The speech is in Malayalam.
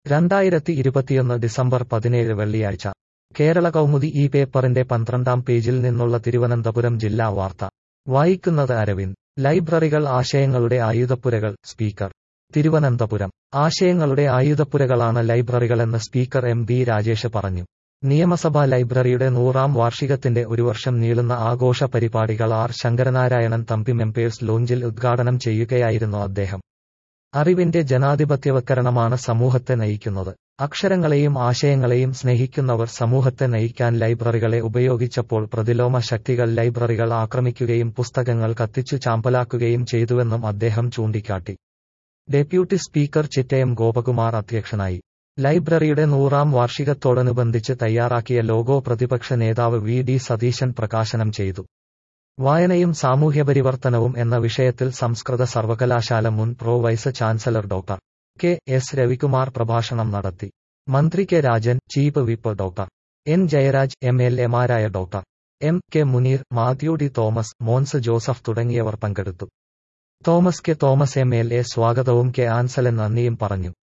രണ്ടായിരത്തി ഇരുപത്തിയൊന്ന് ഡിസംബർ പതിനേഴ് വെള്ളിയാഴ്ച കേരള കൗമുദി ഈ പേപ്പറിന്റെ പന്ത്രണ്ടാം പേജിൽ നിന്നുള്ള തിരുവനന്തപുരം ജില്ലാ വാർത്ത വായിക്കുന്നത് അരവിന്ദ് ലൈബ്രറികൾ ആശയങ്ങളുടെ ആയുധപ്പുരകൾ സ്പീക്കർ തിരുവനന്തപുരം ആശയങ്ങളുടെ ആയുധപ്പുരകളാണ് ലൈബ്രറികളെന്ന് സ്പീക്കർ എം ബി രാജേഷ് പറഞ്ഞു നിയമസഭാ ലൈബ്രറിയുടെ നൂറാം വാർഷികത്തിന്റെ ഒരു വർഷം നീളുന്ന ആഘോഷ പരിപാടികൾ ആർ ശങ്കരനാരായണൻ തമ്പി മെമ്പേഴ്സ് ലോഞ്ചിൽ ഉദ്ഘാടനം ചെയ്യുകയായിരുന്നു അദ്ദേഹം അറിവിന്റെ ജനാധിപത്യവൽക്കരണമാണ് സമൂഹത്തെ നയിക്കുന്നത് അക്ഷരങ്ങളെയും ആശയങ്ങളെയും സ്നേഹിക്കുന്നവർ സമൂഹത്തെ നയിക്കാൻ ലൈബ്രറികളെ ഉപയോഗിച്ചപ്പോൾ പ്രതിലോമ ശക്തികൾ ലൈബ്രറികൾ ആക്രമിക്കുകയും പുസ്തകങ്ങൾ കത്തിച്ചു ചാമ്പലാക്കുകയും ചെയ്തുവെന്നും അദ്ദേഹം ചൂണ്ടിക്കാട്ടി ഡെപ്യൂട്ടി സ്പീക്കർ ചിറ്റയം ഗോപകുമാർ അധ്യക്ഷനായി ലൈബ്രറിയുടെ നൂറാം വാർഷികത്തോടനുബന്ധിച്ച് തയ്യാറാക്കിയ ലോഗോ പ്രതിപക്ഷ നേതാവ് വി ഡി സതീശൻ പ്രകാശനം ചെയ്തു വായനയും സാമൂഹ്യപരിവർത്തനവും എന്ന വിഷയത്തിൽ സംസ്കൃത സർവകലാശാല മുൻ pro vice chancellor doctor K S Ravikumar പ്രഭാഷണം നടത്തി മന്ത്രി K Rajan chief whip doctor N Jayaraj M L എമാരായ doctor M K Muneer Mathew D Thomas Mons Joseph തുടങ്ങിയവർ പങ്കെടുത്തു Thomas K Thomas M L A സ്വാഗതവും കെ ആൻസലൻ നന്ദിയും പറഞ്ഞു